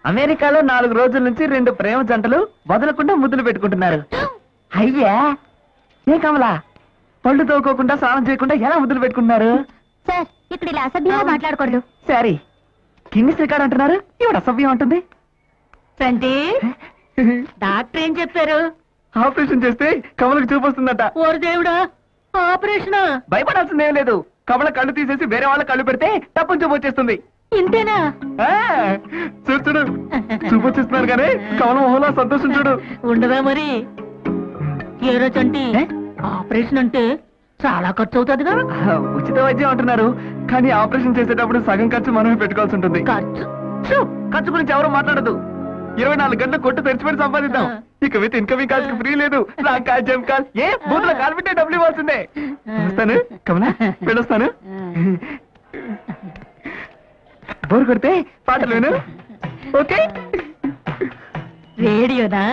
అమెరికాలో నాలుగు రోజుల నుంచి రెండు ప్రేమ జంటలు వదలకుండా ముద్దులు పెట్టుకుంటున్నారు అయ్యా ఏ కమలా పళ్ళు తోకోకుండా స్నానం చేయకుండా ఎలా ముద్దులు పెట్టుకుంటున్నారు సార్ ఇక్కడ ఇలా అసభ్యంగా మాట్లాడకూడదు సరే కింగ్ శ్రీకాడు అంటున్నారు ఇవిడ అసభ్యం ఉంటుంది సంటి డాక్టర్ ఏం చెప్పారు ఆపరేషన్ చేస్తే కమలకు చూపొస్తుందట ఓరు దేవుడా ఆపరేషన్ భయపడాల్సింది ఏం లేదు కమల కళ్ళు తీసేసి వేరే వాళ్ళ కళ్ళు పెడితే తప్పని చూపు వచ్చేస్తుంది ఇంతేనా ఆ, చూడు చూడు చూపు వచ్చేస్తున్నారు కానీ కమల మొహంలో సంతోషం చూడు ఉండదా మరి ఏరో చంటి ఏ? ఆపరేషన్ అంటే చాలా ఖర్చు అవుతుందిగా ఆ, ఉచిత వైద్యం అంటున్నారు కానీ ఆపరేషన్ చేసేటప్పుడు సగం ఖర్చు మనమే పెట్టుకోవాల్సి ఉంటుంది ఖర్చు ఛు, ఖర్చు గురించి ఎవరు మాట్లాడదు ఇరవై నాలుగు గంటలు కొట్టు తెరిచిపెట్టి సంపాదిద్దాం ఇక విత్ ఇన్కమింగ్ కాల్స్ ఫ్రీ లేదు నా కాల్ జమ్ కాల్ ఏ బూత్ లో కాల్ పెట్టే డబ్బులు ఇవ్వాల్సిందే వస్తాను కమలా వెళ్ళొస్తాను బోర్ కొడితే పాటలు విను ఓకే రేడియోనా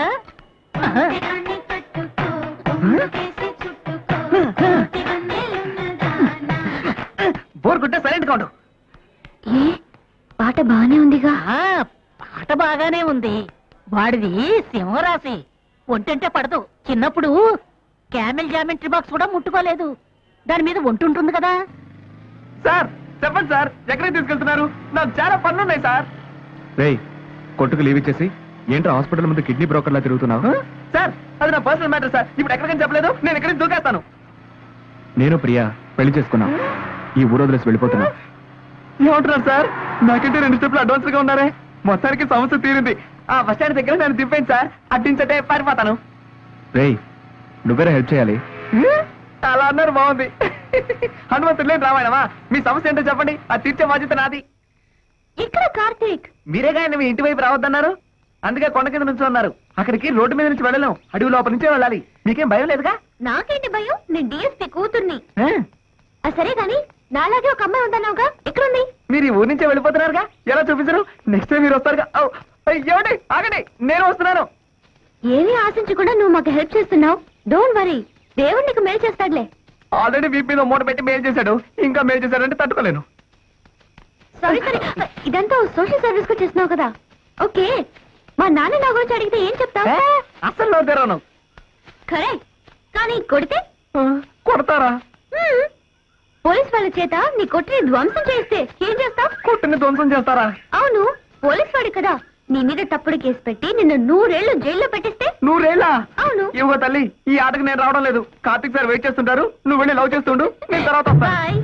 బోర్ కొట్టే సైలెంట్ గా ఉండు ఏ పాట బానే ఉందిగా ఆ, పాట బాగానే ఉంది వాడిది సింహరాశి ఒంటంటే పడదు చిన్నప్పుడు క్యామెల్ జామెంట్రీ బాక్స్ కూడా ముట్టుకోలేదు దాని మీద ఒంటుంటుంది కదా సార్ చెప్పండి సార్ ఎక్కడికి తీసుకెళ్తున్నారు నాకు చాలా పనులు ఉన్నాయి సార్ రేయ్ కొట్టుకు లీవ్ ఇచ్చేసి ఏంట్రా హాస్పిటల్ ముందు కిడ్నీ బ్రోకర్ లా తిరుగుతున్నావు సార్ అది నా పర్సనల్ మ్యాటర్ సార్ ఇప్పుడు ఎక్కడికని చెప్పలేదు నేను ఎక్కడికి దూకేస్తాను నేను ప్రియా పెళ్లి చేసుకున్నా ఈ ఊరు వదిలేసి వెళ్ళిపోతున్నా ఏమంటున్నారు సార్ నాకంటే రెండు స్టెప్లు అడ్వాన్స్ గా ఉన్నారే మొత్తానికి సమస్య తీరింది ఆ బస్ స్టాండ్ దగ్గర నేను దింపేయండి సార్ అడ్డించటే పారిపోతాను రేయ్ నువ్వేరా హెల్ప్ చేయాలి అలా అన్నారు బాగుంది హనుమంతుడు లేని రామాయణమా మీ సమస్య ఏంటో చెప్పండి అది తీర్చే బాధ్యత నాది ఇక్కడ కార్తీక్ మీరేగా ఆయన మీ ఇంటి వైపు రావద్దన్నారు అందుకే కొండ కింద నుంచి ఉన్నారు అక్కడికి రోడ్డు మీద నుంచి వెళ్ళలేం అడవి లోపల నుంచే వెళ్ళాలి మీకేం భయం లేదుగా నాకేంటి భయం నేను డిఎస్పీ కూతుర్ని ఆ? ఆ, సరే గాని నాలాగే ఒక అమ్మాయి ఉందన్నావుగా ఎక్కడుంది మీరు ఈ ఊరి నుంచే వెళ్ళిపోతున్నారుగా ఎలా చూపించరు నెక్స్ట్ టైం మీరు వస్తారుగా ఔ, అయ్, ఏమండి ఆగండి నేను వస్తున్నాను ఏమీ ఆశించకుండా నువ్వు మాకు హెల్ప్ చేస్తున్నావు డోంట్ వరీ దేవుడు నీకు మేలు చేస్తాడులే ఆల్రెడీ వీప్ మీద మూట పెట్టి మెయిల్ చేశాడు ఇంకా మెయిల్ చేశాడంటే తట్టుకోలేను సారీ సారీ ఇదంతా సోషల్ సర్వీస్ కు చేస్తున్నావు కదా ఓకే మా నాన్న నా గురించి అడిగితే ఏం చెప్తావు ఏ, అస్సలు నో తెరవను కరెక్ట్ కానీ కొడితే ఆ, కొడతారా హ్మ్. పోలీస్ వాళ్ళ చేత నీ కొట్టిని ధ్వంసం చేస్తే ఏం చేస్తావు కొట్టుని ధ్వంసం చేస్తారా అవును పోలీస్ వాడు కదా నీ మీద తప్పుడు కేసు పెట్టి నిన్ను నూరేళ్లు జైల్లో పెట్టిస్తే నూరేళ్ళా అవును ఇవ్వ తల్లి ఈ ఆటకు నేను రావడం లేదు కార్తిక్ సార్ వెయిట్ చేస్తుంటారు నువ్వు వెళ్ళి లవ్ చేస్తుండు నేను తర్వాత వస్తాను బాయ్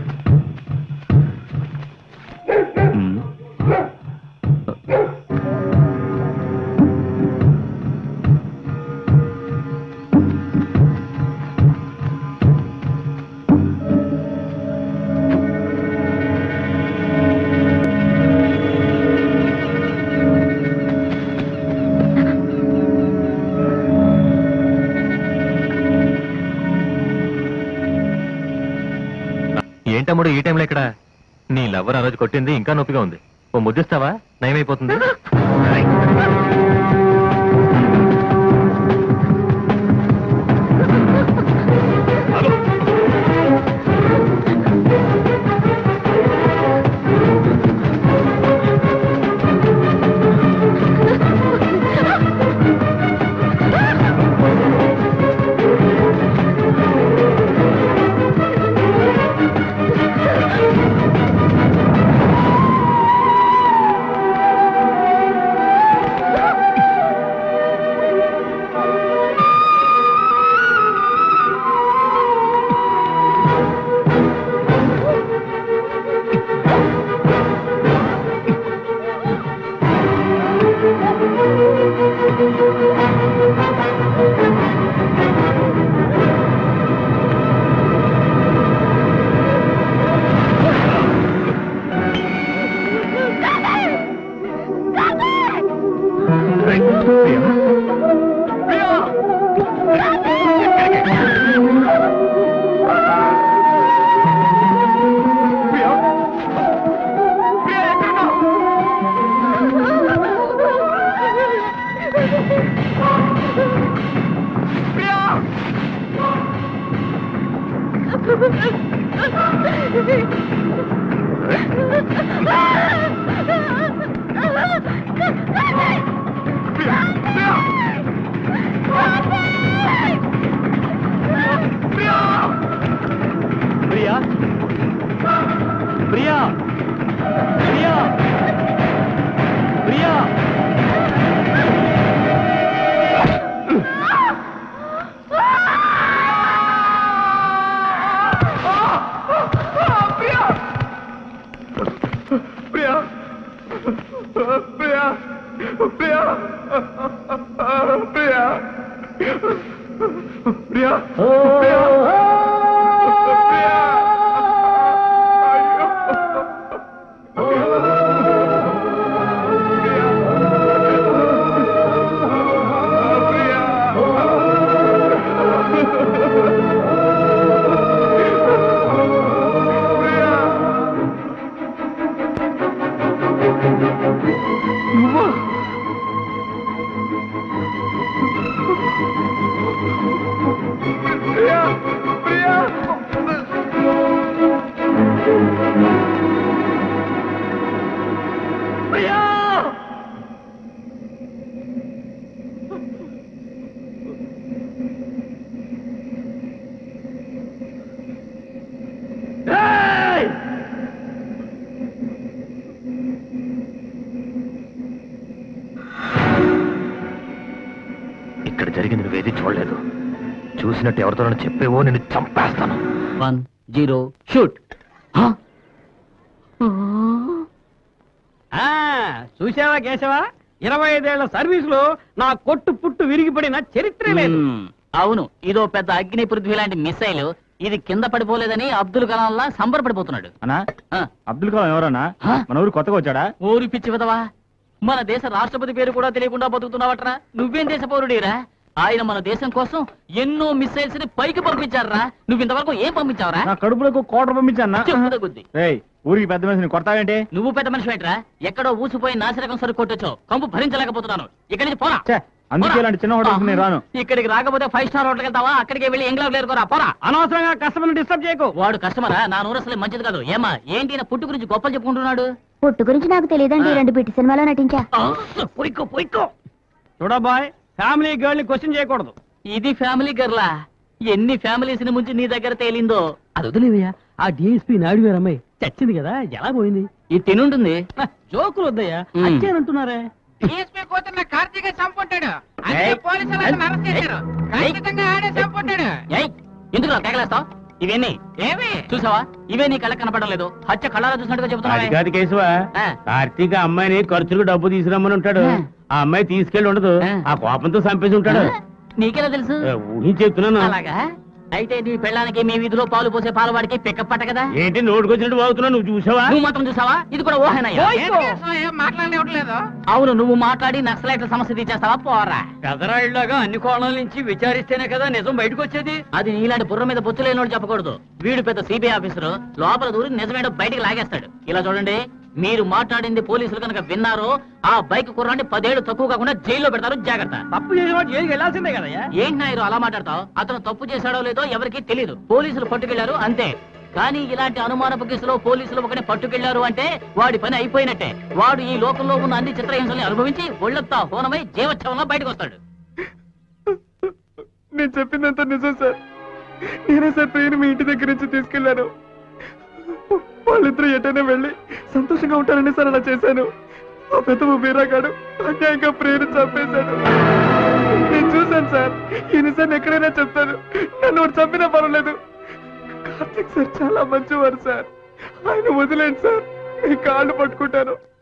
ఉమ్. ఏంటమ్ముడు ఈ టైంలో ఇక్కడ నీ లవ్వర్ ఆ రోజు కొట్టింది ఇంకా నొప్పిగా ఉంది ఓ ముద్దిస్తావా నయమైపోతుంది Ah! ప్రియా ప్రియా ప్రియా అయ్యో. ప్రియా ప్రియా నువ్వా ప్రియా ప్రియా ప్రియా ఏయ్! ఇక్కడ జరిగింది నువ్వేది చూడలేదు చూసినట్టు ఎవరితో చెప్పేవో నేను చంపేస్తాను వన్ జీరో షూట్ చూసావా కేశవా ఇరవై ఐదేళ్ల సర్వీస్ లో నా కొట్టు పుట్టు విరిగిపడిన చరిత్ర లేదు అవును ఇదో పెద్ద అగ్ని పృథ్వీ లాంటి మిసైల్ ఇది కింద పడిపోలేదని అబ్దుల్ కలాం లా సంబరపడిపోతున్నాడు అన్నా ఆ, అబ్దుల్ కలాం ఎవరన్నా హ? మన ఊరు కొత్తగా వచ్చాడా ఊరి పిచ్చి విధవా మన దేశ రాష్ట్రపతి పేరు కూడా తెలియకుండా బతుకుతున్నావట్రా నువ్వేం దేశ పౌరుడిరా ఆయన మన దేశం కోసం ఎన్నో మిసైల్స్ ని పైకి పంపించారా నువ్వు ఇంతవరకు ఏం పంపించావురా నా కడుపులకు కోటర్ పంపించానా చెప్పుద గుద్ది రేయ్ ఊరికి పెద్ద మనిషిని కొడతావేంటి నువ్వు పెద్ద మనిషి ఏంట్రా ఎక్కడో ఊసిపోయి నాసిరకం సరుకు కొట్టొచ్చావు కంపు భరించలేకపోతున్నాను ఇక్కడి నుంచి పోరా ఛే, అందుకే పోరా. ఇలాంటి చిన్న హోటల్స్ నేను రాను ఇక్కడికి రాకపోతే ఫైవ్ స్టార్ హోటల్కి వెళ్తావా అక్కడికి వెళ్ళి ఎంగ్లాండ్ లేరుకోరా పోరా అనవసరంగా కస్టమర్ డిస్టర్బ్ చేయకు వాడు కస్టమరా నా నూరు అసలు మంచిది కాదు ఏమా ఏంటి ఈయన పుట్టు గురించి గొప్పలు చెప్పుకుంటున్నాడు పుట్టు గురించి నాకు తెలియదండి ఆ. రెండు బిట్టి సినిమాలో నటించా పోయికో పోయికో చూడబాయ్ ఫ్యామిలీ గర్ల్ ని క్వశ్చన్ చేయకూడదు ఇది ఫ్యామిలీ గర్లా ఎన్ని ఫ్యామిలీస్ ని ముంచి నీ దగ్గర తేలిందో అది వదిలేవయ్యా ఆ డిఎస్పీ నాయుడు గారు అమ్మాయి చచ్చింది కదా ఎలా పోయింది ఇది తినుంటుంది జోకులు వద్దయ్యా మ్. అంటేనంటున్నారే డిఎస్పీ కూతున్న కార్తీక చంపుంటాడు ఏయ్. అందుకే పోలీసులు అతను అరెస్ట్ చేశారు ఖచ్చితంగా ఆడే చంపుంటాడు ఏయ్ ఎందుకు తెగలేస్తావు ఇవన్నీ ఏమి చూసావా ఇవే నీ కళ్ళ కనపడడం లేదు హత్య కళ్ళలో చూసినట్టుగా అది చెబుతున్నావే కాదు కేశవా ఆ. కార్తీక్ ఆ అమ్మాయిని ఖర్చులకు డబ్బు తీసుకురమ్మని ఉంటాడు ఆ. ఆ అమ్మాయి తీసుకెళ్ళి ఉండదు ఆ. ఆ కోపంతో చంపేసి ఉంటాడు నీకెలా తెలుసు ఏ, ఊహించి చెప్తున్నాను అలాగా అయితే నీ పెళ్ళానికి మీ వీధిలో పాలు పోసే పాలవాడికి పికప్ పట్ట కదా ఏంటి నోటుకొచ్చినట్టు బాగుతున్నావు నువ్వు చూసావా నువ్వు మాత్రం చూసావా ఇది కూడా ఓహేనయ్యా ఏం మాట్లాడలేవట్లేదు అవును నువ్వు మాట్లాడి నక్సలైట్ల సమస్య తీసేస్తావా పోరా పెదరాయిలాగా అన్ని కోణాల నుంచి విచారిస్తేనే కదా నిజం బయటకు వచ్చేది అది నీలాంటి బుర్ర మీద బొచ్చు లేనోడు చెప్పకూడదు వీడు పెద్ద సిబిఐ ఆఫీసర్ లోపల దూరి నిజమేంటో బయటికి లాగేస్తాడు ఇలా చూడండి మీరు మాట్లాడింది పోలీసులు కనుక విన్నారో ఆ బైక్ కుర్రాన్ని పదేళ్లు తక్కువ కాకుండా జైల్లో పెడతారు జాగ్రత్త తప్పు చేసిన వాడు జైలుకి వెళ్ళాల్సిందే కదయ్యా ఏంటి నాయరు అలా మాట్లాడతావు అతను తప్పు చేశాడో లేదో ఎవరికీ తెలియదు పోలీసులు పట్టుకెళ్లారు అంతే కానీ ఇలాంటి అనుమానపు కేసులో పోలీసులు ఒకటి పట్టుకెళ్లారు అంటే వాడి పని అయిపోయినట్టే వాడు ఈ లోకంలో ఉన్న అన్ని చిత్రహింసల్ని అనుభవించి ఒళ్ళొత్తా హోనమై జీవోత్సవంలో బయటకు వస్తాడు నేను చెప్పిందంతా నిజం సార్ నేనే సార్ ప్రియని మీ ఇంటి దగ్గర నుంచి తీసుకెళ్లాను వాళ్ళిద్దరూ ఎటైనా వెళ్ళి సంతోషంగా ఉంటారని సార్ అలా చేశాను ఆ పెద్ద బీరాగాడు అన్యాయంగా ప్రియని చంపేశాడు నేను చూశాను సార్ ఈ నిజాన్ని ఎక్కడైనా చెప్తాను నన్ను వాడు చంపినా పర్వాలేదు కార్తీక్ సార్ చాలా మంచివారు సార్ ఆయన వదిలేండి సార్ మీ కాళ్ళు పట్టుకుంటాను